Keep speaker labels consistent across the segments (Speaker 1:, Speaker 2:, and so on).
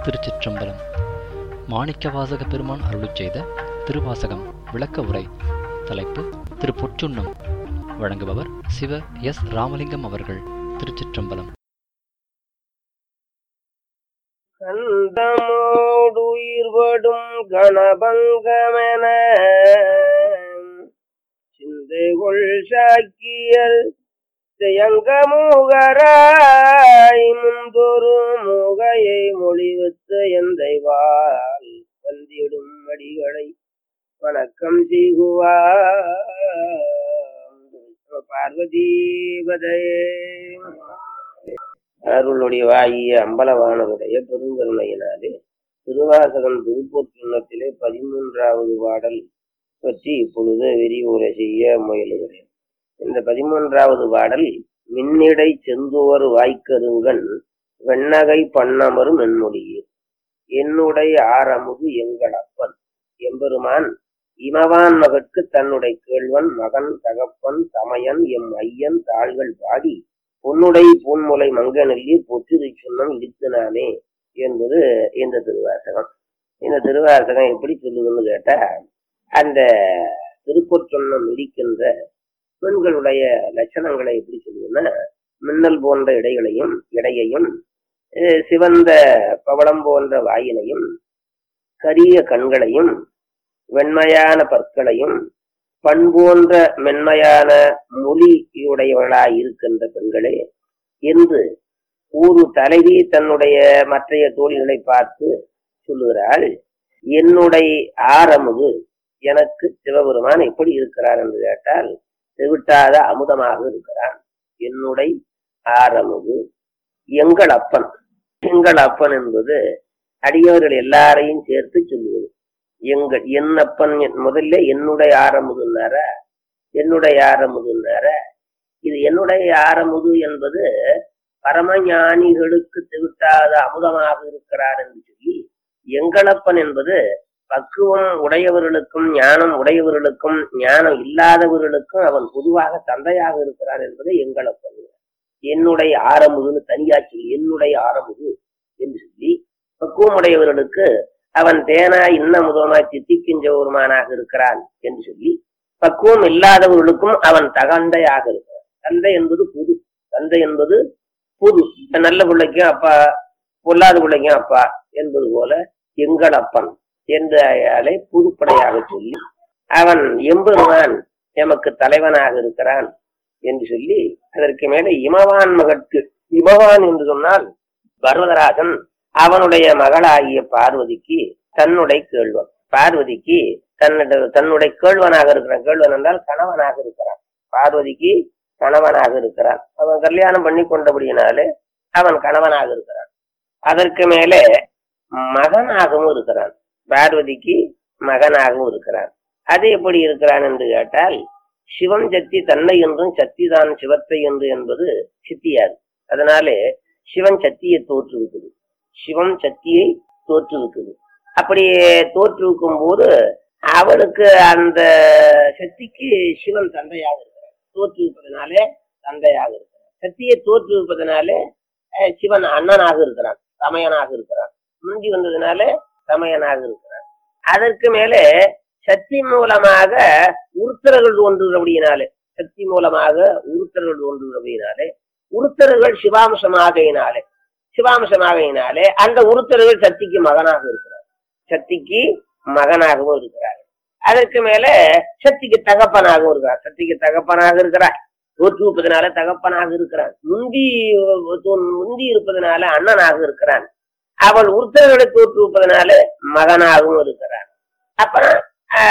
Speaker 1: திருச்சிற்றம்பலம் மாணிக்கவாசக பெருமான் அருளிச் செய்த திருவாசகம் விளக்க உரை தலைப்பு திரு பொற்றுண்ணம் வழங்குபவர் சிவ எஸ் ராமலிங்கம் அவர்கள் திருச்சிற்றம்பலம்
Speaker 2: கந்தமோடுயிர்வடும் கணபங்கமென சிந்தைகொள் சாக்கியர் தியங்கமுகராய் முந்தொரு முகையை மொழிவித்த எந்தைவால் வந்திடும் அடிகளை வணக்கம் செய்குவார் பார்வதீபதையே அருளுடையவாகிய அம்பலவானவருடைய பெருங்கருணையினாலே திருவாசகம் திருப்பொற்றுள்ளத்திலே பதிமூன்றாவது பாடல் பற்றி இப்பொழுது விரிவுரை செய்ய முயலுகிறேன் இந்த பதிமூன்றாவது பாடல் மின்னிடை செந்துவர் வாய்க்கருங்கன் வெண்ணகை பண்ணமரும் மென்மொழியே என்னுடைய ஆரமுது எங்கள் அப்பன் எம்பெருமான் இமவான் மகற்கு தன்னுடைய கேள்வன் மகன் தகப்பன் தமையன் எம் ஐயன் தாள்கள் பாடி பொன்னுடை பூன்முலை மங்கநெல்லி பொற்றிதை சொன்னம் இடித்தனானே என்பது இந்த திருவாசகம் இந்த திருவாசகம் எப்படி சொல்லுதுன்னு கேட்டா அந்த திருப்பொற்றொன்னம் இடிக்கின்ற பெண்களுடைய லட்சணங்களை எப்படி சொல்லுதுன்னா மின்னல் போன்ற இடைகளையும் இடையையும் அஹ் சிவந்த பவளம் போன்ற வாயினையும் கரிய கண்களையும் வெண்மையான பற்களையும் பண்போன்ற மென்மையான மொழியுடையவர்களாய் இருக்கின்ற பெண்களே என்று ஒரு தலைவி தன்னுடைய மற்றைய தோழிகளை பார்த்து சொல்லுகிறாள் என்னுடைய ஆரமுது எனக்கு சிவபெருமான் எப்படி இருக்கிறார் என்று கேட்டால் செவிட்டாத அமுதமாக இருக்கிறான் என்னுடைய ஆரமுது எங்கள் அப்பன் எங்கள் அப்பன் என்பது அடியவர்கள் எல்லாரையும் சேர்த்து சொல்லுவது எங்கள் என் அப்பன் என்- முதல்ல என்னுடைய ஆரமுதுன்னார என்னுடைய ஆரமுதுன்னார இது என்னுடைய ஆரமுது என்பது பரமஞானிகளுக்கு திவிட்டாத அமுதமாக இருக்கிறார் என்று சொல்லி எங்களப்பன் என்பது பக்குவம் உடையவர்களுக்கும் ஞானம் உடையவர்களுக்கும் ஞானம் இல்லாதவர்களுக்கும் அவன் பொதுவாக தந்தையாக இருக்கிறான் என்பது எங்களப்பன் என்னுடைய ஆரமுதுன்னு தனியா சொல்லி என்னுடைய ஆரமுது என்று சொல்லி பக்குவம் உடையவர்களுக்கு அவன் தேனா இன்ன முதமாய் சித்திக்கின்றவருமானாக இருக்கிறான் என்று சொல்லி பக்குவம் இல்லாதவர்களுக்கும் அவன் தகந்தையாக இருக்கிறான் தந்தை என்பது புது தந்தை என்பது புது நல்ல பிள்ளைக்கும் அப்பா பொல்லாத பிள்ளைக்கும் அப்பா என்பது போல எங்கள் அப்பன் என்ற அலை புதுப்படையாக சொல்லி அவன் எம்பெருமான் எமக்கு தலைவனாக இருக்கிறான் என்று சொல்லி அதற்கு மேலே இமவான் மகற்கு இமவான் என்று சொன்னால் பர்வதராஜன் அவனுடைய மகளாகிய பார்வதிக்கு தன்னுடைய கேள்வன் பார்வதிக்கு தன்னுடைய தன்னுடைய கேள்வனாக இருக்கிறான் கேள்வன் என்றால் கணவனாக இருக்கிறான் பார்வதிக்கு கணவனாக இருக்கிறான் அவன் கல்யாணம் பண்ணி கொண்டபடியினாலே அவன் கணவனாக இருக்கிறான் அதற்கு மேலே மகனாகவும் இருக்கிறான் பார்வதிக்கு மகனாகவும் இருக்கிறான் அது எப்படி இருக்கிறான் என்று கேட்டால் சிவம் சக்தி தன்னை என்றும் சக்தி தான் சிவத்தை என்று என்பது சித்தியாது அதனாலே சிவன் சக்தியை தோற்றுவிக்குது சிவம் சக்தியை தோற்றுவிக்குது அப்படி தோற்றுவிக்கும் போது அவளுக்கு அந்த சக்திக்கு சிவன் தந்தையாக இருக்கிறார் தோற்றுவிப்பதனாலே தந்தையாக இருக்கிறார் சக்தியை தோற்றுவிப்பதனாலே அஹ், சிவன் அண்ணனாக இருக்கிறான் தமையனாக இருக்கிறான் முந்தி வந்ததுனால தமையனாக இருக்கிறான் அதற்கு மேலே சக்தி மூலமாக உருத்தர்கள் தோன்றுகிறபடியினாலே சக்தி மூலமாக உருத்தர்கள் தோன்றுகிறபடியினாலே உருத்தர்கள் சிவாம்சமாகையினாலே சிவாம்சமாகையினாலே அந்த உருத்தர்கள் சக்திக்கு மகனாக இருக்கிறார் சக்திக்கு மகனாகவும் இருக்கிறார் அதற்கு மேல சக்திக்கு தகப்பனாகவும் இருக்கிறார் சக்திக்கு தகப்பனாக இருக்கிறார் தோற்றுவிப்பதனால தகப்பனாக இருக்கிறான் முந்தி தோன்- முந்தி இருப்பதனால அண்ணனாக இருக்கிறான் அவள் உருத்தர்களை தோற்றுவிப்பதனால மகனாகவும் இருக்கிறான் அப்புறம்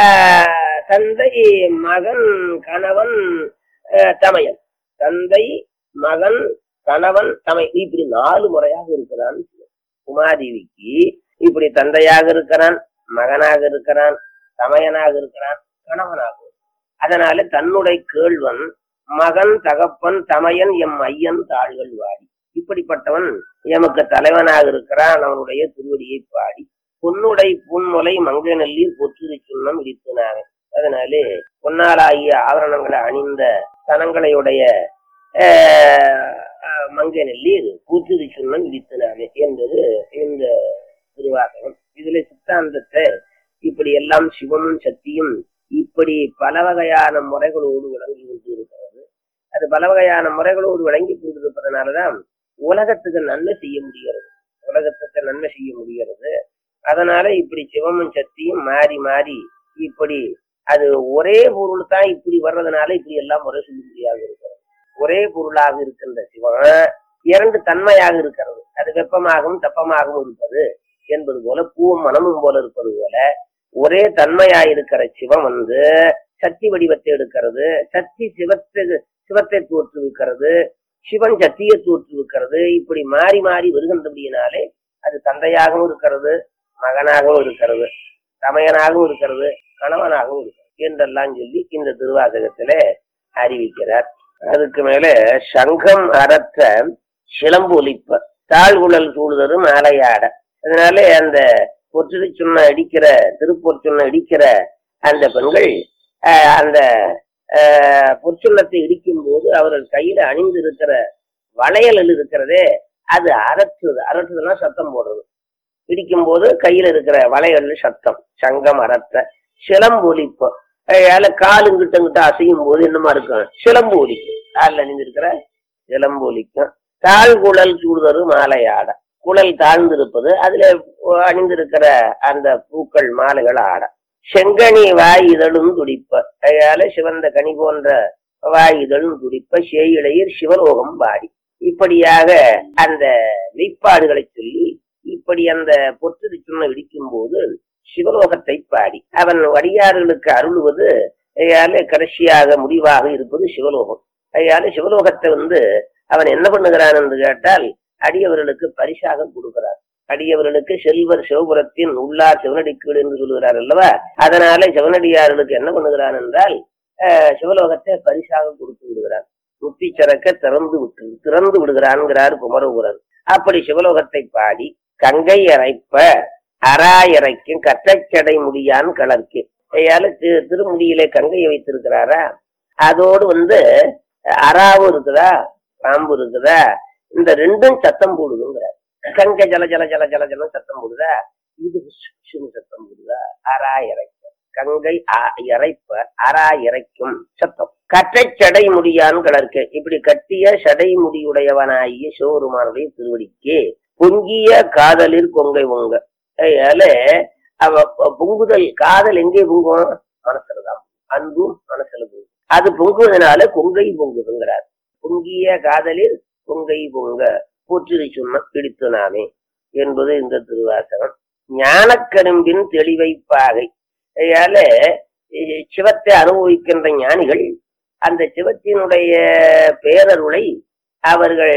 Speaker 2: ஆஹ், தந்தை மகன் கணவன் ஆஹ், தமையன் தந்தை மகன் கணவன் தமை இப்படி நாலு முறையாக இருக்கிறான் உமாதேவிக்கு இப்படி தந்தையாக இருக்கிறான் மகனாக இருக்கிறான் தமையனாக இருக்கிறான் கணவனாக அதனால தன்னுடைய கேள்வன் மகன் தகப்பன் தமையன் எம் ஐயன் தாள்கள் வாடி இப்படிப்பட்டவன் எமக்கு தலைவனாக இருக்கிறான் அவனுடைய திருவடியை பாடி பொன்னுடை பூன்முலை மங்கை நெல்லி பொற்றுதை சுண்ணம் இடித்தினாங்க அதனாலே பொன்னாலாகிய ஆபரணங்களை அணிந்த தனங்களையுடைய ஆஹ், ஆஹ், மங்கை நெல்லி பூத்துதி சுண்ணம் இடித்தினாங்க என்பது இந்த சித்தாந்தத்தை இப்படி எல்லாம் சிவமும் சக்தியும் இப்படி பல வகையான முறைகளோடு விளங்கி கொண்டு இருக்கிறது அது பல வகையான முறைகளோடு விளங்கி கொண்டிருப்பதனாலதான் உலகத்துக்கு நன்மை செய்ய முடிகிறது உலகத்துக்கு நன்மை செய்ய முடிகிறது அதனால இப்படி சிவமும் சக்தியும் மாறி மாறி இப்படி அது ஒரே பொருள் தான் இப்படி வர்றதுனால இப்படி எல்லாம் முறை சொல்ல முடியாது இருக்கிறது ஒரே பொருளாக இருக்கின்ற சிவம் இரண்டு தன்மையாக இருக்கிறது அது வெப்பமாகவும் தப்பமாகவும் இருப்பது என்பது போல பூவும் மனமும் போல இருப்பது போல ஒரே தன்மையாயிருக்கிற சிவம் வந்து சக்தி வடிவத்தை எடுக்கிறது சக்தி சிவத்தை சிவத்தை தோற்றுவிக்கிறது சிவன் சக்தியை தோற்றுவிக்கிறது இப்படி மாறி மாறி வருகின்றபடியினாலே அது தந்தையாகவும் இருக்கிறது மகனாகவும் இருக்கிறது தமையனாகவும் இருக்கிறது கணவனாகவும் இருக்கிறது என்றெல்லாம் சொல்லி இந்த திருவாசகத்தில அறிவிக்கிறார் அதுக்கு மேல சங்கம் அறற்ற சிலம்பொலிப்ப தாழ்குழல் சூடுதரு மாலையாட அதனால அந்த பொற்று சொன்ன அடிக்கிற திருப்பொற் சொன்ன அடிக்கிற அந்த பெண்கள் ஆஹ், அந்த ஆஹ், பொற்சுண்ணத்தை இடிக்கும் போது அவர்கள் கையில அணிந்திருக்கிற வளையல் இருக்கிறதே அது அரற்றுது அரற்றுதுன்னா சத்தம் போடுறது இடிக்கும் போது கையில இருக்கிற வளையல் சத்தம் சங்கம் அரற்ற சிலம்பு ஒலிப்பு அதனால காலும் கிட்ட கிட்ட அசையும் போது என்னமா இருக்கும் சிலம்பு ஒலிக்கும் காலில் அணிந்திருக்கிற சிலம்பு ஒலிக்கும் தாழ்குழல் சூடுதரு மாலையாட குழல் தாழ்ந்திருப்பது அதுல அணிந்திருக்கிற அந்த பூக்கள் மாலைகள் ஆட செங்கனி வாய் இதழும் துடிப்ப அதனால சிவந்த கனி போன்ற வாய் இதழும் துடிப்ப சேயிழையர் சிவலோகம் பாடி இப்படியாக அந்த மெய்ப்பாடுகளை சொல்லி இப்படி அந்த பொற்று சுண்ண இடிக்கும் போது சிவலோகத்தை பாடி அவன் அடியார்களுக்கு அருளுவது அதனால கடைசியாக முடிவாக இருப்பது சிவலோகம் அதனால சிவலோகத்தை வந்து அவன் என்ன பண்ணுகிறான் என்று கேட்டால் அடியவர்களுக்கு பரிசாக கொடுக்கிறார் அடியவர்களுக்கு செல்வர் சிவபுரத்தின் உள்ளார் சிவனடிக்கீடு என்று சொல்லுகிறார் அல்லவா அதனால சிவனடியார்களுக்கு என்ன பண்ணுகிறான் என்றால் அஹ், சிவலோகத்தை பரிசாக கொடுத்து விடுகிறான் முத்தி சரக்க திறந்து விட்டு திறந்து விடுகிறான்கிறார் குமரகுரர் அப்படி சிவலோகத்தை பாடி கங்கை அரைப்ப அராயரைக்கும் கட்டச்சடை முடியான் கலர்க்கு ஐயால தி- திருமுடியிலே கங்கையை வைத்திருக்கிறாரா அதோடு வந்து அராவும் இருக்குதா பாம்பு இருக்குதா இந்த ரெண்டும் சத்தம் போடுதுங்கிறார் கங்கை ஜல ஜல ஜல ஜல ஜல சத்தம் போடுதா இது சுஷுன்னு சத்தம் போடுதா அரா இறைக்க கங்கை ஆ- இறைப்ப அரா இறைக்கும் சத்தம் கற்றை சடை முடியான் கிடர்க்கு இப்படி கட்டிய சடை முடியுடையவனாகிய சிவபெருமானுடைய திருவடிக்கு பொங்கிய காதலில் கொங்கை பொங்க அதனால அவ ப- பொங்குதல் காதல் எங்கே பொங்கும் மனசுலதான் அன்பும் மனசுல பொங்கும் அது பொங்குவதனால கொங்கை பொங்குதுங்கிறார் பொங்கிய காதலில் பொங்கை பொங்க போற்றி சொன்ன பிடித்து நாமே என்பது இந்த திருவாசகம் ஞானக்கரும்பின் தெளிவை பாகை அதனால இ- சிவத்தை அனுபவிக்கின்ற ஞானிகள் அந்த சிவத்தினுடைய பேரருளை அவர்கள்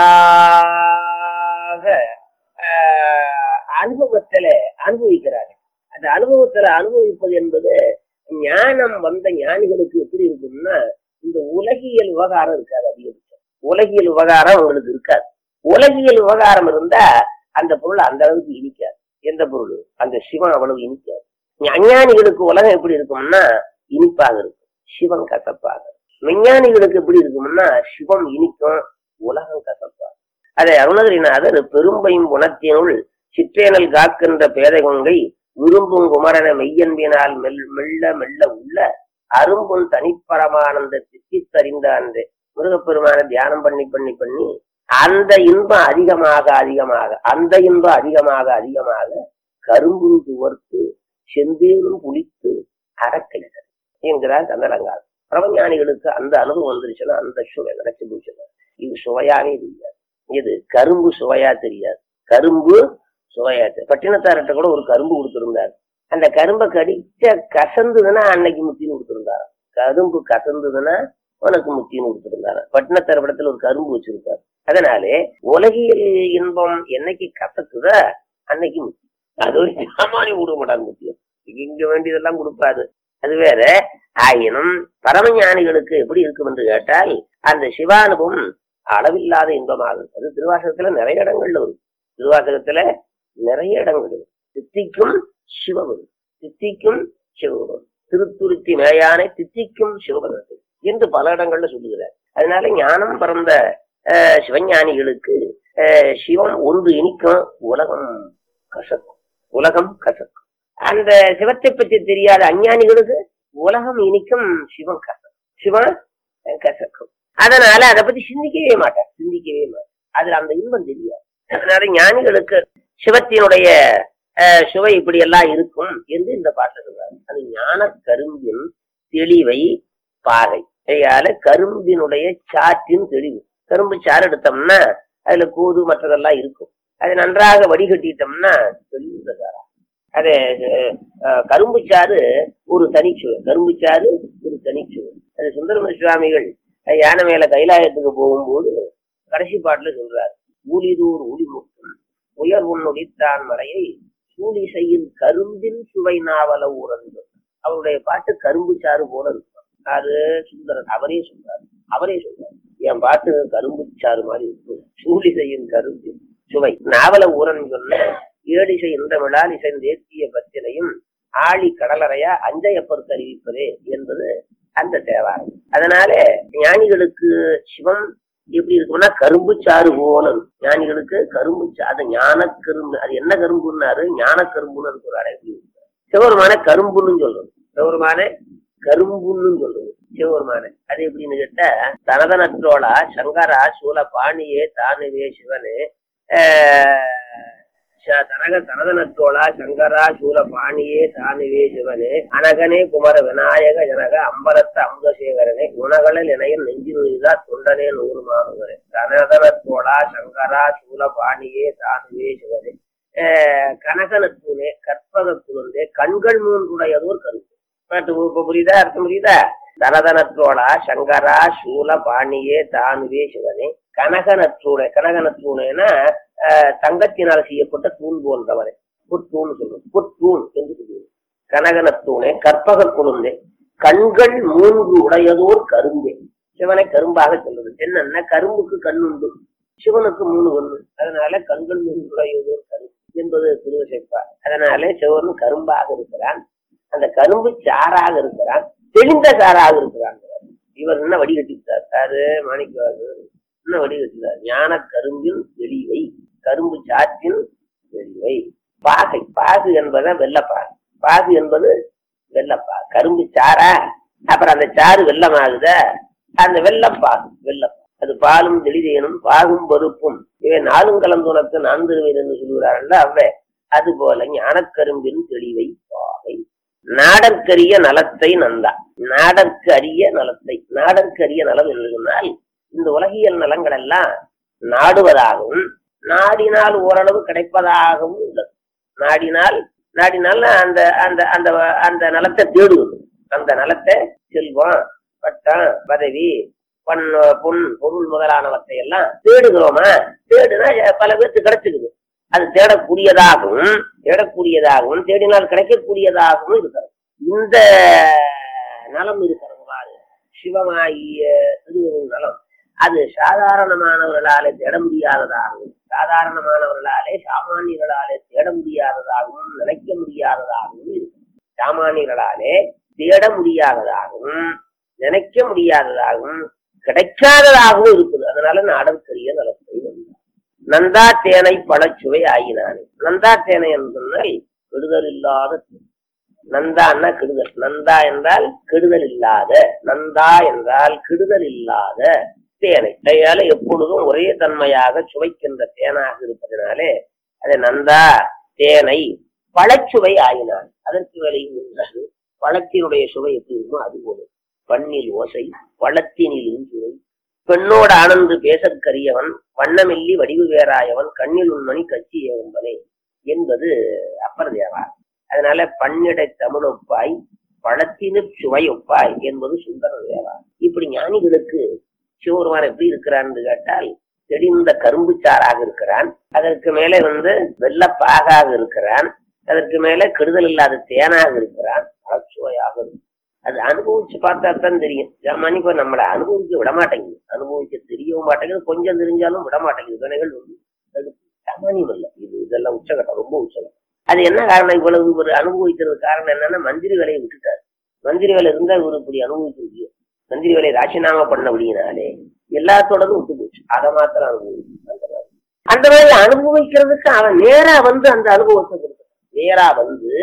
Speaker 2: நன்றாக ஆஹ், அனுபவத்துல அனுபவிக்கிறார்கள் அந்த அனுபவத்துல அனுபவிப்பது என்பது ஞானம் வந்த ஞானிகளுக்கு எப்படி இருக்கும்னா இந்த உலகியல் விவகாரம் இருக்காது அதிகபட்சம் உலகியல் விவகாரம் உங்களுக்கு இருக்காது உலகியல் விவகாரம் இருந்தா அந்த பொருள் அந்த அளவுக்கு இனிக்காது எந்த பொருள் அந்த சிவன் அவ்வளவு இனிக்காது அஞ்ஞானிகளுக்கு உலகம் எப்படி இருக்கும்னா இனிப்பாக இருக்கும் சிவன் கசப்பாக இருக்கும். விஞ்ஞானிகளுக்கு எப்படி இருக்கும்னா சிவம் இனிக்கும் உலகம் கசப்பாக அதை அருணகிரிநாதர் பெரும்பையும் குணத்தினுள் சிற்றேனல் காக்கின்ற பேதை கொங்கை விரும்பும் குமரன மெய்யன்பினால் மெல் மெல்ல மெல்ல உள்ள அரும்பும் தனிப்பரமானந்த சித்தித்தறிந்த அன்றே முருகப்பெருமான தியானம் பண்ணி பண்ணி பண்ணி அந்த இன்பம் அதிகமாக அதிகமாக அந்த இன்பம் அதிகமாக அதிகமாக கரும்பும் துவர்த்து செந்தேரும் புளித்து அறக்கிறது என்கிறார் கந்தலங்கார் பிரபஞானிகளுக்கு அந்த அனுபவம் வந்துருச்சுன்னா அந்த சுவை நினைச்சு போச்சுன்னா இது சுவையாவே தெரியாது இது கரும்பு சுவையா தெரியாது கரும்பு சுவையா தெரியாது பட்டினத்தார்கிட்ட கூட ஒரு கரும்பு கொடுத்திருந்தார் அந்த கரும்பை கடிச்ச கசந்துதுன்னா அன்னைக்கு முத்தின்னு கொடுத்திருந்தார் கரும்பு கசந்துதுன்னா உனக்கு முத்தின்னு கொடுத்திருந்தாரு பட்டினத்தார் படத்துல ஒரு கரும்பு வச்சிருப்பார் அதனாலே உலகியல் இன்பம் என்னைக்கு கசக்குதோ அன்னைக்கு முத்தி அது ஒரு சாமானிய விட மாட்டாங்க முத்தியம் இங்க வேண்டியதெல்லாம் கொடுப்பாரு அது வேற ஆயினும் பரமஞானிகளுக்கு எப்படி இருக்கும் என்று கேட்டால் அந்த சிவானுபவம் அளவில்லாத இன்பமாகும் அது திருவாசகத்துல நிறைய இடங்கள்ல வரும் திருவாசகத்துல நிறைய இடங்கள் வரும் சித்திக்கும் சிவபுரம் சித்திக்கும் சிவபுரம் திருத்துருத்தி மேயானை தித்திக்கும் சிவபுரத்தை என்று பல இடங்கள்ல சொல்லுகிறார் அதனால ஞானம் பிறந்த அஹ், சிவஞானிகளுக்கு அஹ், சிவம் ஒன்று இனிக்கும் உலகம் கசக்கும் உலகம் கசக்கும் அந்த சிவத்தை பற்றி தெரியாத அஞ்ஞானிகளுக்கு உலகம் இனிக்கும் சிவம் கசக்கும் சிவம் கசக்கும் அதனால அதை பத்தி சிந்திக்கவே மாட்டார் சிந்திக்கவே மாட்டார் அதுல அந்த இன்பம் தெரியாது அதனால ஞானிகளுக்கு சிவத்தினுடைய அஹ், சுவை இப்படி எல்லாம் இருக்கும் என்று இந்த பாட்டு சொல்றாரு அது ஞான கரும்பின் தெளிவை பாறை கையால கரும்பினுடைய சாற்றின் தெளிவு கரும்பு சாறு எடுத்தோம்னா அதுல கூது மற்றதெல்லாம் இருக்கும் அதை நன்றாக வடிகட்டிட்டோம்னா தெளிவு சாரா அது அஹ், கரும்பு சாறு ஒரு தனிச்சுவை கரும்பு சாறு ஒரு தனிச்சுவை அது சுந்தரம சுவாமிகள் அஹ், யானை மேல கைலாயத்துக்கு போகும்போது கடைசி பாட்டுல சொல்றாரு ஊழிதூர் ஊழிமுக்கும் உயர் உன்னுடித்தான் மறையை சூழிசையின் கரும்பின் சுவை நாவல ஊரந்து அவருடைய பாட்டு கரும்பு சாறு போல இருக்கும் அது சுந்தரன் அவரே சொல்றாரு அவரே சொல்றாரு என் பாட்டு கரும்பு சாறு மாதிரி இருக்கும் சூழிசையின் கரும்பின் சுவை நாவல ஊரன் சொன்ன ஏழிசை இந்த விழால் இசைந்தேத்திய பத்தினையும் ஆழி கடலறையா அஞ்சையப்பருக்கு அறிவிப்பதே என்பது அந்த தேவாரம் அதனால ஞானிகளுக்கு சிவம் எப்படி இருக்கும்னா கரும்பு சாறு போல இருக்கும். ஞானிகளுக்கு கரும்பு சா அது ஞான கரும்பு அது என்ன கரும்புன்னாரு ஞான கரும்புன்னு அதுக்கு ஒரு அடைப்பு சிவருமான கரும்புன்னு சொல்றது சிவருமான கரும்புன்னு சொல்றது சிவருமான அது எப்படின்னு கேட்டா தனதனற்றோளா சங்கரா சூல பாணியே தானுவே சிவனு ஆஹ் ச- தனக தனதனத்தோளா சங்கரா சூல பாணியே தானுவே சிவனே அனகனே குமர விநாயக ஜனக அம்பலத்த அமுதசேகரனே குணகளில் இணையில் நெஞ்சினுதா தொண்டனே நூறுமாகுவரே தனதனத்தோளா சங்கரா சூல பாணியே தானுவே சிவனே ஆஹ் கனகனத்தூனே கற்பக குழந்தே கண்கள் மூன்றுடையதோர் கருத்து பாட்டு இப்ப புரியுதா அர்த்தம் புரியுதா தனதனத்தோளா சங்கரா சூல பாணியே தானுவே சிவனே கனகனத்தூணே கனகனத்தூணேனா ஆஹ் தங்கத்தினால் செய்யப்பட்ட தூண் போன்றவரை புத்தூண் சொல்லுவோம் புத்தூண் என்று சொல்லுவோம் கனகனத்தூணே கற்பக குழந்தை கண்கள் மூன்று உடையதோர் கரும்பே சிவனை கரும்பாக சொல்லுது என்னன்னா கரும்புக்கு கண் உண்டு சிவனுக்கு மூணு ஒண்ணு அதனால கண்கள் மூன்று உடையதோர் கரும்பு என்பது திருவசைப்பார் அதனால சிவன் கரும்பாக இருக்கிறான் அந்த கரும்பு சாராக இருக்கிறான் தெளிந்த சாராக இருக்கிறான் இவர் என்ன வடிகட்டிட்டார் சாரு மாணிக்கவாசர் என்ன வடிகட்டினார் ஞான கரும்பின் தெளிவை கரும்பு சாற்றின் தெளிவை பாகை பாகு என்பது வெள்ளப்பாகு பாகு என்பது வெள்ளப்பாகு கரும்பு சாரா அப்புறம் அந்த சாறு வெள்ளமாகுத அந்த வெள்ளப்பாகு வெள்ளம் அது பாலும் தெளிதேனும் பாகும் பருப்பும் இவை நாளும் கலந்துனக்கு நான்கு என்று சொல்கிறார்கள் அவ்வே அது போல ஞானக்கரும்பின் தெளிவை பாகை நாடற்கரிய நலத்தை நந்தா நாடற்கு அரிய நலத்தை நாடற்கு அரிய நலம் என்று சொன்னால் இந்த உலகியல் நலங்கள் எல்லாம் நாடுவதாகவும் நாடினால் ஓரளவு கிடைப்பதாகவும் உள்ளது நாடினால் நாடினால் அந்த அந்த அந்த அந்த நலத்தை தேடுவது அந்த நலத்தை செல்வம் பட்டம் பதவி பண் பொன் பொருள் முதலானவற்றை எல்லாம் தேடுகிறோமா தேடுனா பல பேருக்கு கிடைச்சிக்குது அது தேடக்கூடியதாகவும் தேடக்கூடியதாகவும் தேடினால் கிடைக்கக்கூடியதாகவும் இருக்கிறது இந்த நலம் இருக்கிறது பாரு சிவமாகிய திருவருள் நலம் அது சாதாரணமானவர்களாலே தேட முடியாததாகவும் சாதாரணமானவர்களாலே சாமானியர்களாலே தேட முடியாததாகவும் நினைக்க முடியாததாகவும் இருக்கும் சாமானியர்களாலே தேட முடியாததாகவும் நினைக்க முடியாததாகவும் கிடைக்காததாகவும் இருக்குது அதனால நாடற்கரிய நலத்தை வந்தார் நந்தா தேனை பழச்சுவை ஆகினானே நந்தா தேனை என்று சொன்னால் கெடுதல் இல்லாத தேன். நந்தான்னா கெடுதல் நந்தா என்றால் கெடுதல் இல்லாத நந்தா என்றால் கெடுதல் இல்லாத தேனை கையால எப்பொழுதும் ஒரே தன்மையாக சுவைக்கின்ற தேனாக இருப்பதனாலே அதை நந்தா தேனை பழச்சுவை ஆயினான் அதற்கு வேலையும் இருந்தால் பழத்தினுடைய சுவை எப்படி இருக்குமோ அது போல பண்ணில் ஓசை பழத்தினில் சுவை பெண்ணோடு ஆனந்து பேசற்கரியவன் வண்ணமில்லி வடிவு வேறாயவன் கண்ணில் உண்மணி கட்சி ஏவம்பனே என்பது அப்பர் தேவா அதனால பன்னிடை தமிழ் ஒப்பாய் பழத்தினு சுவை ஒப்பாய் என்பது சுந்தர தேவா இப்படி ஞானிகளுக்கு சிவபெருமான் எப்படி இருக்கிறான்னு கேட்டால் தெளிந்த கரும்புச்சாராக இருக்கிறான் அதற்கு மேலே வந்து வெள்ளப்பாகாக இருக்கிறான் அதற்கு மேலே கெடுதல் இல்லாத தேனாக இருக்கிறான் பழச்சுவையாக இருக்கிறான் அது அனுபவிச்சு பார்த்தா தான் தெரியும் ஜாமானி இப்ப நம்மளை அனுபவிக்க விட மாட்டேங்குது அனுபவிக்க தெரியவும் மாட்டேங்குது கொஞ்சம் தெரிஞ்சாலும் விட மாட்டேங்குது வினைகள் வந்து அது சாமானியம் இல்லை இது இதெல்லாம் உச்சகட்டம் ரொம்ப உச்சகட்டம் அது என்ன காரணம் இவ்வளவு ஒரு அனுபவிக்கிறது காரணம் என்னன்னா மந்திரி வேலையை விட்டுட்டாரு மந்திரி வேலை இருந்தா இவர் இப்படி அனுபவிக்க முடியும் மந்திரி வேலையை ராசினாமா பண்ணபடியினாலே எல்லாத்தோடதும் விட்டு போச்சு அதை மாத்திரம் அனுபவிச்சு அந்த மாதிரி அந்த மாதிரி அனுபவிக்கிறதுக்கு அவன் நேரா வந்து அந்த அனுபவத்தை கொடுத்தான் நேரா வந்து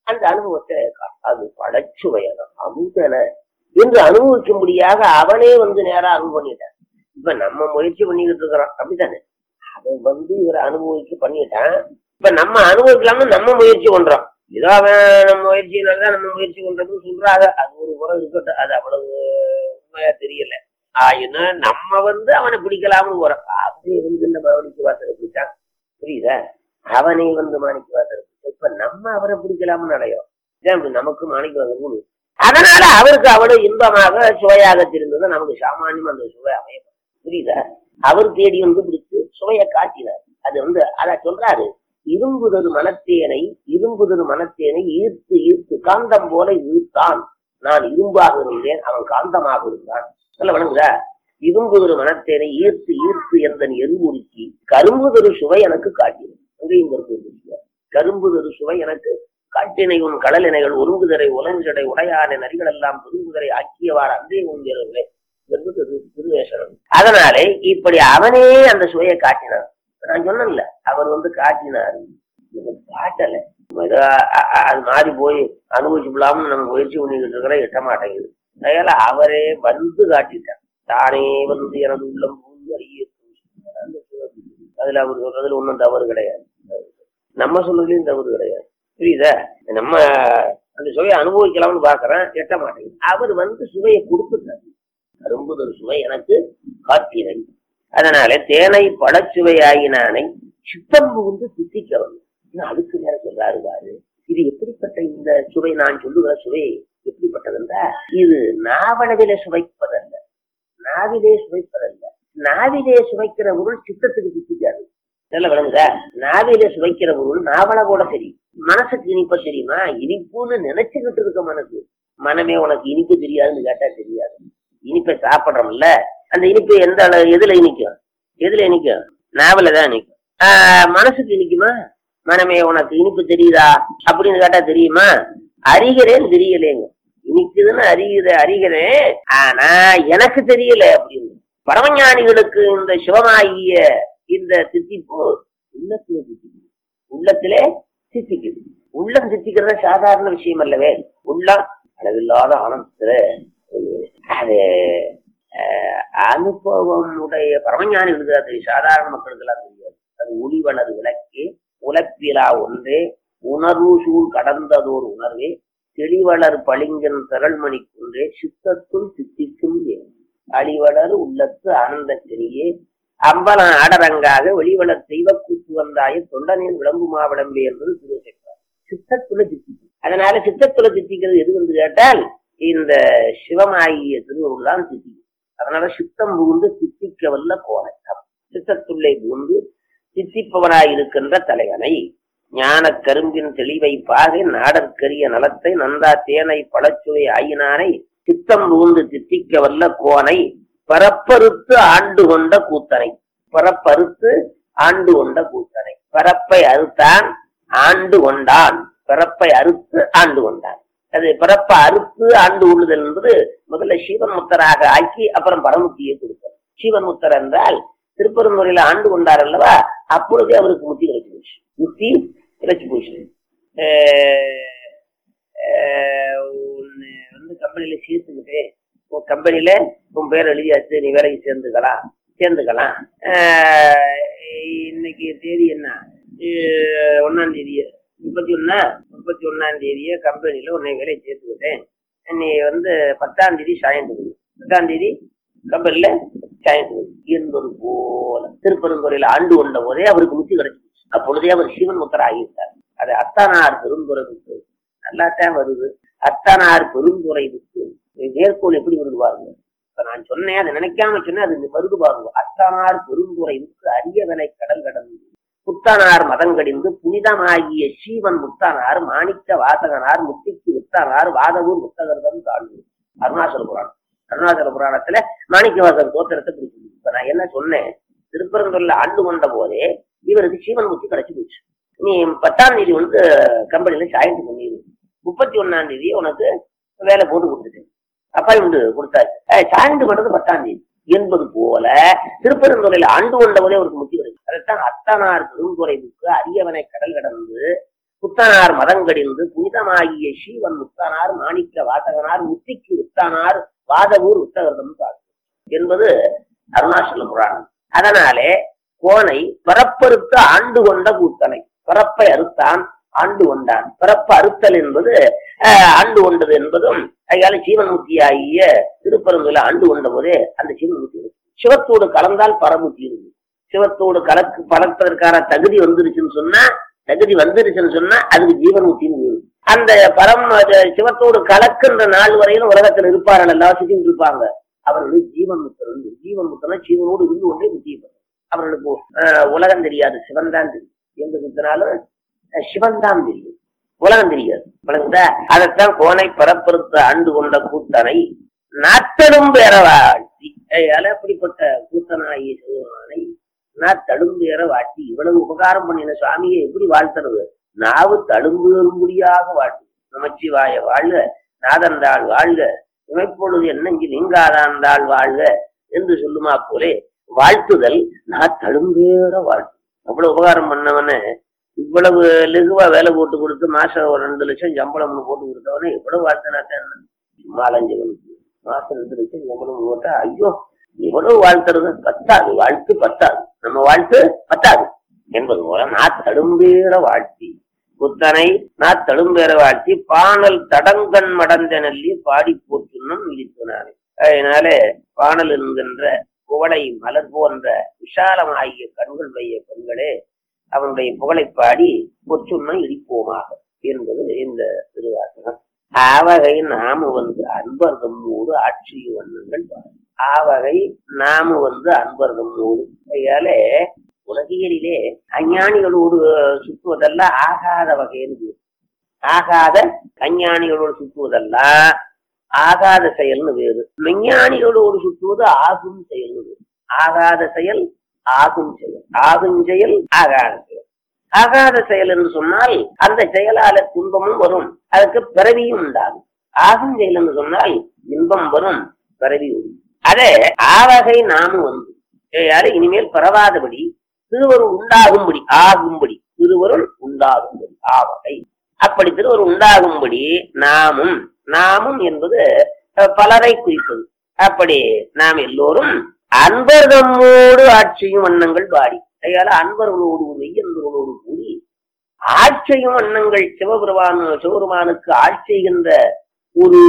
Speaker 2: அந்த அனுபவத்தை காட்டு. அது பழச்சுவையனம் அமுதன என்று அனுபவிக்கும்படியாக அவனே வந்து நேரா அருள் பண்ணிட்டான் இப்ப நம்ம முயற்சி பண்ணிக்கிட்டு இருக்கிறோம் அப்படித்தானே அதை வந்து இவர் அனுபவிக்க பண்ணிட்டான் இப்ப நம்ம அனுபவிக்கலாம்னு நம்ம முயற்சி பண்றோம் ஏதோ அவன் நம்ம முயற்சினாலதான் நம்ம முயற்சி பண்றதுன்னு சொல்றாங்க அது ஒரு புறம் இருக்கட்டும் அது அவ்வளவு உண்மையா தெரியல ஆயினா நம்ம வந்து அவனை பிடிக்கலாம்னு போறோம் அப்படியே வந்து இந்த மாணிக்க வாசனை பிடிச்சான் புரியுதா அவனை வந்து மாணிக்க வாசனை பிடிச்சான். இப்ப நம்ம அவரை பிடிக்கலாம்னு அடையோம் ஏன் அப்படி நமக்கு மாணிக்க வாசனை அதனால அவருக்கு அவ்வளவு இன்பமாக சுவையாக தெரிந்தது நமக்கு சாமானியம் அந்த சுவை அமைய புரியுதா அவர் தேடி வந்து பிடிச்சு சுவையை காட்டினார் அது வந்து அத சொல்றாரு இரும்புதொரு மனத்தேனை இரும்புதொரு மனத்தேனை ஈர்த்து ஈர்த்து காந்தம் போல ஈர்த்தான் நான் இரும்பாக இருந்தேன் அவன் காந்தமாக இருந்தான் சொல்ல வணங்குதா இரும்புதொரு மனத்தேனை ஈர்த்து ஈர்த்து எந்தன் எருமுறுக்கி கரும்புதொரு சுவை எனக்கு காட்டினது அங்கேயும் இருக்கு கரும்புதொரு சுவை எனக்கு காட்டினை உன் கடலினைகள் ஒருங்குதரை உலஞ்சடை உடையான நரிகள் எல்லாம் பெருங்குதரை ஆக்கியவாறு அன்றே உங்கிறவர்களே என்பது திரு- திருவேசனம் அதனாலே இப்படி அவனே அந்த சுவையை காட்டினான் நான் சொன்னேன்ல அவர் வந்து காட்டினார் இது காட்டல ஏதோ அ- அ- அது மாறி போய் அனுபவிச்சுக்கலாம்னு நம்ம முயற்சி பண்ணிக்கிட்டு இருக்கிற எட்ட மாட்டேங்குது அதனால அவரே வந்து காட்டிட்டார் தானே வந்து எனது உள்ளம் பூந்து அறிய அந்த சுவை. அதுல அவர் சொல்றதுல ஒன்றும் தவறு கிடையாது நம்ம சொல்றதுலயும் தவறு கிடையாது புரியுதா நம்ம அந்த சுவையை அனுபவிக்கலாம்னு பாக்குறேன் எட்ட மாட்டேங்குது அவர் வந்து சுவையை கொடுத்துட்டார் அரும்புதல் சுவை எனக்கு காத்திரை அதனால தேனை பழச்சுவையாயினானை சித்தம் புகுந்து சித்திக்க வந்து இன்னும் அதுக்கு மேல சொல்றாரு பாரு இது எப்படிப்பட்ட இந்த சுவை நான் சொல்லுகிற சுவை எப்படிப்பட்டதுன்றா இது நாவளவில சுவைப்பதல்ல நாவிலே சுவைப்பதல்ல நாவிலே சுவைக்கிற பொருள் சித்தத்துக்கு சித்திக்காது நல்ல விளங்குதா நாவிலே சுவைக்கிற பொருள் நாவல கூட தெரியும் மனசுக்கு இனிப்ப தெரியுமா இனிப்புன்னு நினைச்சுக்கிட்டு இருக்க மனசு மனமே உனக்கு இனிப்பு தெரியாதுன்னு கேட்டா தெரியாது இனிப்பை சாப்பிடுறோம்ல அந்த இனிப்பு எந்த அளவு எதுல இனிக்கும் எதுல இனிக்கும் நாவல தான் இனிக்கும் ஆஹ் மனசுக்கு இனிக்குமா மனமே உனக்கு இனிப்பு தெரியுதா அப்படின்னு கேட்டா தெரியுமா அறிகிறேன் தெரியலேங்க இனிக்குதுன்னு அறிகிற அறிகிறேன் ஆனா எனக்கு தெரியல அப்படின்னு பரமஞானிகளுக்கு இந்த சிவமாகிய இந்த தித்திப்பு உள்ளத்திலே தித்திக்குது உள்ளத்திலே தித்திக்குது உள்ளம் தித்திக்கிறது சாதாரண விஷயம் அல்லவே உள்ளம் அளவில்லாத ஆனந்தத்துல அது அஹ், அனுபவம் உடைய பரமஞானிகளுக்கு அது சாதாரண மக்களுக்கு எல்லாம் தெரியாது அது ஒளிவளர் விளக்கே உலப்பிலா ஒன்றே உணர்வு சூழ் கடந்ததோர் உணர்வே தெளிவளர் பளிங்கன் திரள்மணி குன்றே சித்தத்துள் சித்திக்கும் ஏன் அழிவளர் உள்ளத்து ஆனந்த செறியே அம்பலம் ஆடரங்காக வெளிவளர் தெய்வ கூத்து வந்தாய தொண்டனின் விளம்புமா விளம்பே என்பது திருவசைப்பார் சித்தத்துல தித்திக்கும் அதனால சித்தத்துல தித்திக்கிறது எது வந்து கேட்டால் இந்த சிவமாகிய திருவருள் தான் தித்திக்கும் அதனால சித்தம் புகுந்து தித்திக்க வல்ல கோணை சித்தத்துள்ளே புகுந்து தித்திப்பவனாய் இருக்கின்ற தலைவனை ஞான கரும்பின் தெளிவை பாகை நாடற்கரிய நலத்தை நந்தா தேனை பழச்சுவை ஆயினானை சித்தம் புகுந்து தித்திக்க வல்ல கோனை பரப்பறுத்து ஆண்டு கொண்ட கூத்தனை பரப்பறுத்து ஆண்டு கொண்ட கூத்தனை பரப்பை அறுத்தான் ஆண்டு கொண்டான் பிறப்பை அறுத்து ஆண்டு கொண்டான் அது பிறப்பை அறுத்து ஆண்டு கொள்ளுதல் என்பது முதல்ல சீவன் முத்தராக ஆக்கி அப்புறம் பரமுத்தியை கொடுத்தார் சீவன் முத்தர் என்றால் திருப்பரங்குறையில ஆண்டு கொண்டார் அல்லவா அப்பொழுதே அவருக்கு முத்தி கிடைச்சு போச்சு முத்தி கிடைச்சு போச்சு அஹ் அஹ் உன்னை வந்து கம்பெனில சேர்த்துக்கிட்டு உன் கம்பெனில உன் பேர் எழுதியாச்சு நீ வேலைக்கு சேர்ந்துக்கலாம் சேர்ந்துக்கலாம் அஹ் இன்னைக்கு தேதி என்ன அஹ் ஒண்ணாம் தேதி முப்பத்தி ஒண்ணா முப்பத்தி ஒண்ணாம் தேதியே கம்பெனில உன்னை வேலைக்கு சேர்த்துக்கிட்டேன் நீ வந்து பத்தாம் தேதி சாயந்தரம் பத்தாம் தேதி கம்பெனில சாயந்தரம் என்பது போல திருப்பெருந்துறையில ஆண்டு கொண்ட போதே அவருக்கு முத்தி கிடைச்சு அப்பொழுதே அவர் சிவன் முத்தர் ஆகிவிட்டார் அது அத்தானார் பெருந்துறை விட்டு நல்லாத்தான் வருது அத்தானார் பெருந்துறை விட்டு மேற்கோள் எப்படி வருது பாருங்க இப்ப நான் சொன்னேன் அதை நினைக்காம சொன்னேன் அது இங்க வருது பாருங்க அத்தானார் பெருந்துறை விட்டு அரியவனை கடல் கடந்து புத்தானார் மதங்கடிந்து புனிதமாகிய சீவன் முத்தானார் மாணிக்க வாசகனார் முத்திக்கு வித்தானார் வாதவூர் முத்தகர்தம் தாழ்வு அருணாச்சல புராணம் அருணாச்சல புராணத்துல மாணிக்க வாசகர் தோத்திரத்தை பிடிச்சிருக்கு இப்ப நான் என்ன சொன்னேன் திருப்பரங்குள்ள ஆண்டு கொண்ட போதே இவருக்கு சீவன் முத்தி கிடைச்சு போச்சு நீ பத்தாம் தேதி வந்து கம்பெனில ஜாயின் பண்ணிடு முப்பத்தி ஒன்னாம் தேதி உனக்கு வேலை போட்டு கொடுத்துட்டேன் அப்பாயின்மெண்ட் கொடுத்தாச்சு ஜாயின் பண்ணது பத்தாம் தேதி என்பது போல திருப்பெருந்துறையில ஆண்டு கொண்ட போதே அவருக்கு முத்தி கிடைக்கும் அதைத்தான் அத்தனார் பெருந்துறைவுக்கு அரியவனை கடல் கடந்து புத்தனார் மதங்கடிந்து புனிதமாகிய சீவன் முத்தனார் மாணிக்க வாசகனார் முத்திக்கு உத்தானார் வாதவூர் உத்தகர்தம் காட்டு என்பது அருணாச்சல புராணம் அதனாலே கோனை பிறப்பறுத்து ஆண்டு கொண்ட கூத்தனை பிறப்பை அறுத்தான் ஆண்டு கொண்டான் பிறப்பு அறுத்தல் என்பது அஹ், ஆண்டு கொண்டது என்பதும் அதனால ஜீவன்முக்தியாகிய திருப்பரங்குல ஆண்டு கொண்ட போதே அந்த ஜீவன்முக்தி இருக்கு. சிவத்தோடு கலந்தால் பரமுத்தி இருக்கு சிவத்தோடு கலக்கு பலப்பதற்கான தகுதி வந்துருச்சுன்னு சொன்னா தகுதி வந்துருச்சுன்னு சொன்னா அதுக்கு ஜீவன்முக்தின்னு பேரு. அந்த பரம் அது சிவத்தோடு கலக்கின்ற நாள் வரையிலும் உலகத்தில் இருப்பார்கள் எல்லாம் சுத்திட்டு இருப்பாங்க அவர்களுக்கு ஜீவன் முத்தர் உண்டு ஜீவன் முத்தனா ஜீவனோடு இருந்து கொண்டே முத்தியப்படும் அவர்களுக்கு அஹ், உலகம் தெரியாது சிவன் தான் தெரியும் எங்க சுத்தினாலும் அஹ், சிவன் தான் தெரியும் உலகம் தெரியாது விளங்குதா அதைத்தான் கோனை பரப்பறுத்த ஆண்டு கொண்ட கூத்தனை நாத்தடும் பேர வாழ்த்தி அதனால அப்படிப்பட்ட கூத்தனாகிய சிவபெருமானை நான் தடும்பேற வாட்டி இவ்வளவு உபகாரம் பண்ணின சுவாமியை எப்படி வாழ்த்துறது நாவு தழும்பேறும்படியாக வாட்டி நமச்சிவாய வாழ்க நாதந்தாள் வாழ்க இமைப்பொழுது என்னஞ்சி நீங்காதாந்தாள் வாழ்க என்று சொல்லுமா போலே வாழ்த்துதல் நான் தழும்பேற வாழ்த்து அவ்வளவு உபகாரம் பண்ணவன இவ்வளவு லெகுவா வேலை போட்டு கொடுத்து மாசம் ஒரு ரெண்டு லட்சம் சம்பளம்னு போட்டு கொடுத்தவன எவ்வளவு வாழ்த்தினாத்தான் என்ன? சும்மா அலைஞ்சவனுக்கு மாசம் ரெண்டு லட்சம் சம்பளம் போட்டா ஐயோ எவ்வளவு வாழ்த்துறது பத்தாது வாழ்த்து பத்தாது நம்ம வாழ்த்து பத்தாது என்பது போல நான் தடும்பேற வாழ்த்தி புத்தனை நான் தடும்பேற வாழ்த்தி பாணல் தடங்கண் மடந்த நெல்லி பாடி போற்றுன்னும் விழித்துனானே அதனால பாணல் என்கின்ற குவளை மலர் போன்ற விஷாலமாகிய கண்கள் வைய பெண்களே அவனுடைய புகழை பாடி பொற்றுன்னம் இடிப்போமாக என்பது இந்த திருவாசகம் ஆவகை நாம வந்து அன்பர் தம்மோடு ஆட்சி வண்ணங்கள் பாரு ஆவகை நாம வந்து அன்பர் தம்மோடு கையாலே உலகியலிலே அஞ்ஞானிகளோடு சுற்றுவதெல்லாம் ஆகாத வகைன்னு பேரு. ஆகாத அஞ்ஞானிகளோடு சுற்றுவதெல்லாம் ஆகாத செயல்னு வேறு மெஞ்ஞானிகளோடு சுற்றுவது ஆகும் செயல்னு வேறு ஆகாத செயல் ஆகும் செயல் ஆகும் செயல் ஆகாத செயல் ஆகாத செயல் என்று சொன்னால் அந்த செயலால துன்பமும் வரும் அதுக்கு பிறவியும் உண்டாகும் ஆகும் செயல் என்று சொன்னால் இன்பம் வரும் பிறவி வரும் அதே ஆவகை நாமும் வந்து யாரு இனிமேல் பரவாதபடி திருவருள் உண்டாகும்படி ஆகும்படி திருவருள் உண்டாகும்படி ஆவகை அப்படி திருவருள் உண்டாகும்படி நாமும் நாமும் என்பது அஹ், பலரை குறிப்பது அப்படி நாம் எல்லோரும் அன்பர் தம்மோடு ஆட்சியும் வண்ணங்கள் பாடி அதனால அன்பர்களோடு மெய்யன்பர்களோடு கூடி ஆட்சியும் வண்ணங்கள் சிவபெருமான் சிவபெருமானுக்கு ஆட்சி செய்கின்ற ஒரு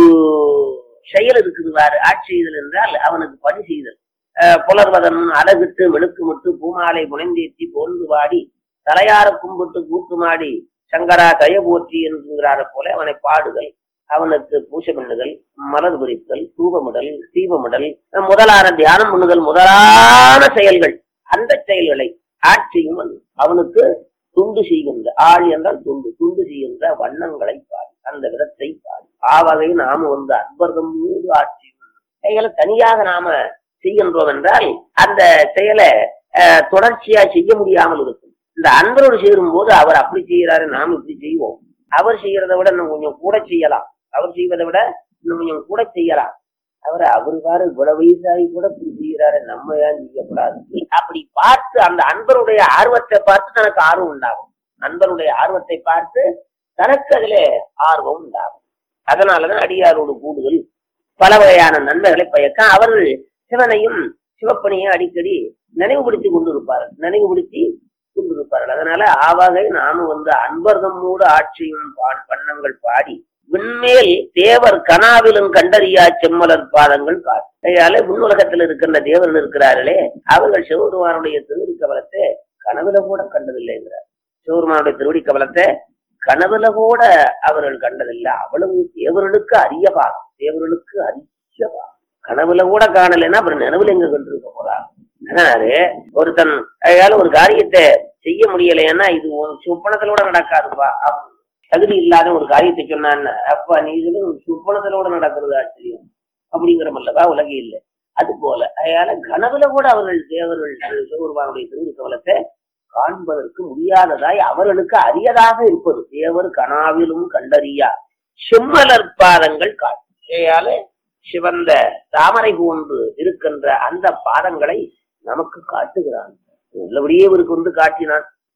Speaker 2: செயல் இருக்குது பாரு ஆட்சி செய்தல் என்றால் அவனுக்கு பணி செய்தல் அஹ், புலர்வதன் அழகிட்டு மெழுக்குமிட்டு பூமாலை புனைந்தேத்தி போன்று பாடி தலையார கும்பிட்டு கூத்துமாடி சங்கரா கய போற்றி என்கிறார போல அவனை பாடுதல் அவனுக்கு பூசை பண்ணுதல் மலர் குறித்தல் தூபமிடல் தீபமிடல் முதலான தியானம் பண்ணுதல் முதலான செயல்கள் அந்த செயல்களை ஆட்சியும் வண்ணம். அவனுக்கு துண்டு செய்கின்ற ஆள் என்றால் துண்டு துண்டு செய்கின்ற வண்ணங்களை பாடி அந்த விதத்தை பாடி ஆவகை நாம வந்து அன்பர்தம் மீது ஆட்சியும் வண்ணம். செயலை தனியாக நாம செய்கின்றோம் என்றால் அந்த செயலை அஹ், தொடர்ச்சியா செய்ய முடியாமல் இருக்கும் இந்த அன்பரோடு சேரும் போது அவர் அப்படி செய்யறாரு நாம் இப்படி செய்வோம் அவர் செய்யறதை விட இன்னும் கொஞ்சம் கூட செய்யலாம் அவர் செய்வதை விட இன்னும் கொஞ்சம் கூட செய்யலாம் அவர் அவர் பாரு இவ்வளவு வயசாகி கூட இப்படி செய்யறாரு நம்ம ஏன் செய்யக்கூடாது அப்படி பார்த்து அந்த அன்பருடைய ஆர்வத்தை பார்த்து தனக்கு ஆர்வம் உண்டாகும் அன்பருடைய ஆர்வத்தை பார்த்து தனக்கு அதுல ஆர்வம் உண்டாகும் அதனாலதான் அடியாரோடு கூடுதல் பல வகையான நன்மைகளை பயக்க அவர்கள் சிவனையும் சிவப்பனையும் அடிக்கடி நினைவுபடுத்தி கொண்டிருப்பார்கள் நினைவுபடுத்தி கொண்டிருப்பார்கள் அதனால ஆவாகை நானும் வந்து அன்பர்தம்மோடு ஆட்சியும் பான் வண்ணங்கள் பாடி விண்மேல் தேவர் கனாவிலும் கண்டறியா செம்மலர் பாதங்கள் காட்டு அதனால விண்ணுலகத்தில் இருக்கின்ற தேவர்கள் இருக்கிறார்களே அவர்கள் சிவபெருமானுடைய திருவடி கவலத்தை கனவுல கூட கண்டதில்லைங்கிறார் சிவபெருமானுடைய திருவடி கவலத்தை கனவுல கூட அவர்கள் கண்டதில்லை அவ்வளவு தேவர்களுக்கு அரிய பாகம் தேவர்களுக்கு அரிய பாகம் கனவுல கூட காணலைன்னா அப்புறம் நினைவுல எங்க கண்டிருக்க போறாங்க அதனால ஒருத்தன் அதால ஒரு காரியத்தை செய்ய முடியலைன்னா இது ஒரு சொப்பனத்திலோட நடக்காதுப்பா அவன் தகுதி இல்லாத ஒரு காரியத்தை சொன்னான்னு அப்பா நீ இது ஒரு சொப்பனத்திலோட நடக்கிறது ஆச்சரியம் அப்படிங்கிற மல்லவா உலகே இல்லை அது போல அதனால கனவுல கூட அவர்கள் தேவர்கள் சிவபெருமானுடைய திருவிழி கவலத்தை காண்பதற்கு முடியாததாய் அவர்களுக்கு அரியதாக இருப்பது தேவர் கனாவிலும் கண்டறியா செம்மலர் பாதங்கள் காட்சியால சிவந்த தாமரை போன்று இருக்கின்ற அந்த பாதங்களை நமக்கு காட்டுகிறான் உள்ளபடியே இவருக்கு வந்து காட்டினான்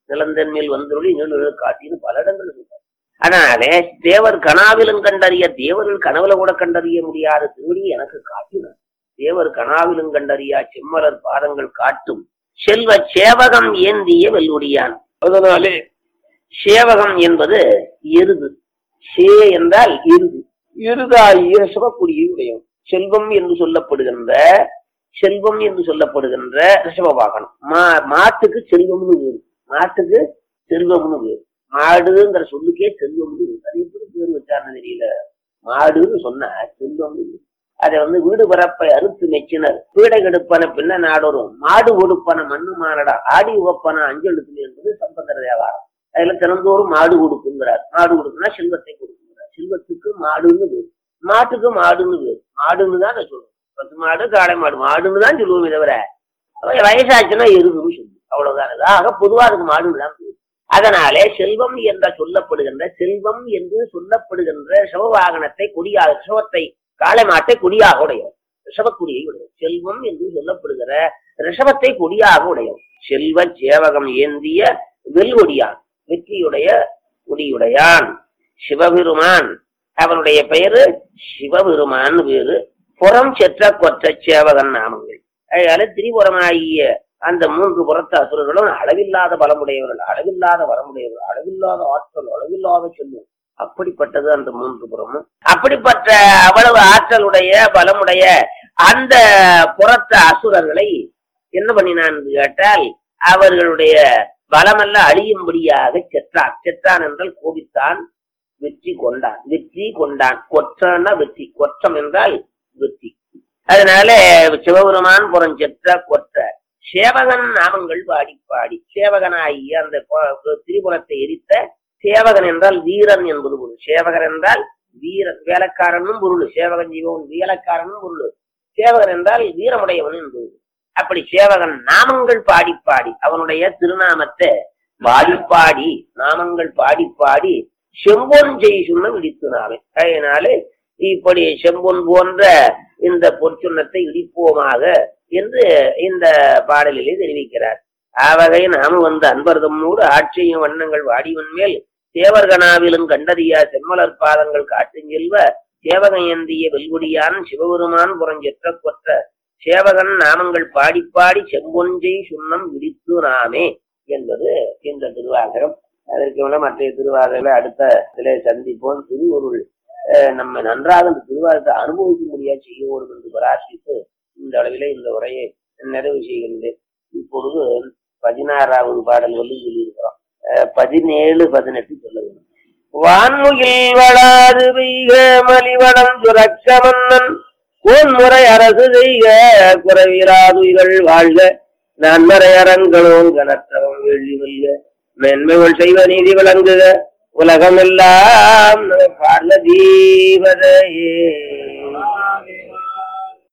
Speaker 2: நிலந்தன் மேல் வந்துருளி நீழல் காட்டின்னு பல இடங்கள் சொல்றார் அதனாலே தேவர் கனாவிலும் கண்டறிய தேவர்கள் கனவுல கூட கண்டறிய முடியாத திருவடி எனக்கு காட்டினார் தேவர் கனாவிலும் கண்டறியா செம்மலர் பாதங்கள் காட்டும் செல்வ சேவகம் ஏந்திய வெல்லுடியான் அதனாலே சேவகம் என்பது எருது சே என்றால் எருது இருதாகிய சிவக்குடியை உடையவன் செல்வம் என்று சொல்லப்படுகின்ற செல்வம் என்று சொல்லப்படுகின்ற ரிஷப வாகனம் மா மாட்டுக்கு செல்வம்னு வேறு மாட்டுக்கு செல்வம்னு வேறு மாடுங்கிற சொல்லுக்கே செல்வம்னு வேறு அது எப்படி பேர் வச்சாருன்னு தெரியல மாடுன்னு சொன்னா செல்வம்னு வேறு. அதை வந்து வீடு பரப்பை அறுத்து மெச்சினர் பீடை கெடுப்பன பின்ன நாடோறும் மாடு கொடுப்பன மண்ணு மானடா ஆடி உகப்பன அஞ்செழுத்து என்பது சம்பந்தர வியாபாரம் அதுல தினந்தோறும் மாடு கொடுக்குங்கிறார் மாடு கொடுக்குன்னா செல்வத்தை கொடுக்குங்கிறார் செல்வத்துக்கு மாடுன்னு பேரு மாட்டுக்கு மாடுன்னு பேரு மாடுன்னு தான் நான் சொல்லுவேன் பசு மாடு காளை மாடு மாடுன்னு தான் சொல்லுவோமே தவிர அவன் வயசாச்சுன்னா எருதுன்னு சொல்லுவோம் அவ்வளவுதான் அது. ஆக பொதுவா அதுக்கு மாடுன்னு தான் பேரு அதனாலே செல்வம் என்ற சொல்லப்படுகின்ற செல்வம் என்று சொல்லப்படுகின்ற சிவவாகனத்தை கொடியாக சிவத்தை காளை மாட்டை கொடியாக உடையவர் ரிஷபக்குடியை உடையவர் செல்வம் என்று சொல்லப்படுகிற ரிஷபத்தை கொடியாக உடையவர் செல்வ சேவகம் ஏந்திய வெல்வொடியான் வெற்றியுடைய கொடியுடையான் சிவபெருமான் அவனுடைய பெயரு சிவபெருமான் பேரு புறம் செற்ற கொற்ற சேவகன் நாமங்கள் அதனால திரிபுரமாகிய அந்த மூன்று புறத்த அசுரர்களும் அளவில்லாத பலமுடையவர்கள் அளவில்லாத வரமுடையவர்கள் அளவில்லாத ஆற்றல் அளவில்லாத செல்வம் அப்படிப்பட்டது அந்த மூன்று புறமும் அப்படிப்பட்ட அவ்வளவு ஆற்றலுடைய பலமுடைய அந்த புறத்த அசுரர்களை என்ன பண்ணினான் என்று கேட்டால் அவர்களுடைய பலமல்ல அழியும்படியாக செற்றான் செற்றான் என்றால் கோபித்தான் வெற்றி கொண்டான் வெற்றி கொண்டான் கொற்றன்னா வெற்றி கொற்றம் என்றால் வெற்றி அதனால சிவபெருமான் புறம் செற்ற கொற்ற சேவகன் நாமங்கள் பாடி பாடி சேவகனாகிய அந்த பொ- திரிபுரத்தை எரித்த சேவகன் என்றால் வீரன் என்பது பொருள் சேவகன் என்றால் வீரன் வேலைக்காரனும் பொருள் சேவகன் ஜீவன் வேலைக்காரனும் பொருள் சேவகன் என்றால் வீரமுடையவன் என்பது அப்படி சேவகன் நாமங்கள் பாடி பாடி அவனுடைய திருநாமத்தை பாடி பாடி நாமங்கள் பாடி பாடி செம்பொன் ஜெய் சொன்ன விடித்து நாமே அதனாலே இப்படி செம்பொன் போன்ற இந்த பொற்சுண்ணத்தை இடிப்போமாக என்று இந்த பாடலிலே தெரிவிக்கிறார் ஆவகை நாம வந்த அன்பர்தம்மோடு ஆட்சியும் வண்ணங்கள் வாடிவன் மேல் தேவர்கனாவிலும் கண்டறியா செம்மலர் பாதங்கள் காட்டுஞ் செல்வ சேவகையந்திய வெல்குடியான் சிவபெருமான் புறஞ்செற்ற கொற்ற சேவகன் நாமங்கள் பாடி பாடி செம்பொஞ்சை சுண்ணம் விடித்து நாமே என்பது இந்த திருவாசகம் அதற்கு மேல மற்ற திருவாசகளை அடுத்த இதிலே சந்திப்போம் திருவருள் அஹ், நம்ம நன்றாக இந்த திருவாசகத்தை அனுபவிக்க முடியாது செய்ய வேண்டும் என்று பிரார்த்தித்து இந்த அளவிலே இந்த உரையை நிறைவு செய்கின்றேன் இப்பொழுது பதினாறாவது பாடல் வந்து சொல்லியிருக்கிறோம் அஹ், பதினேழு பதினெட்டு சொல்ல வேண்டும் வான்முகில் வளாது பெய்க மலிவடம் சுரக்க மன்னன் கோன்முறை அரசு செய்க குறவிராதுகள் வாழ்க நன்மறை அரண்களோன் கனற்றவம் வெள்ளி வெல்க மென்மைகள் செய்வ நீதி விளங்குக உலகமெல்லாம் பார்வதீபதையே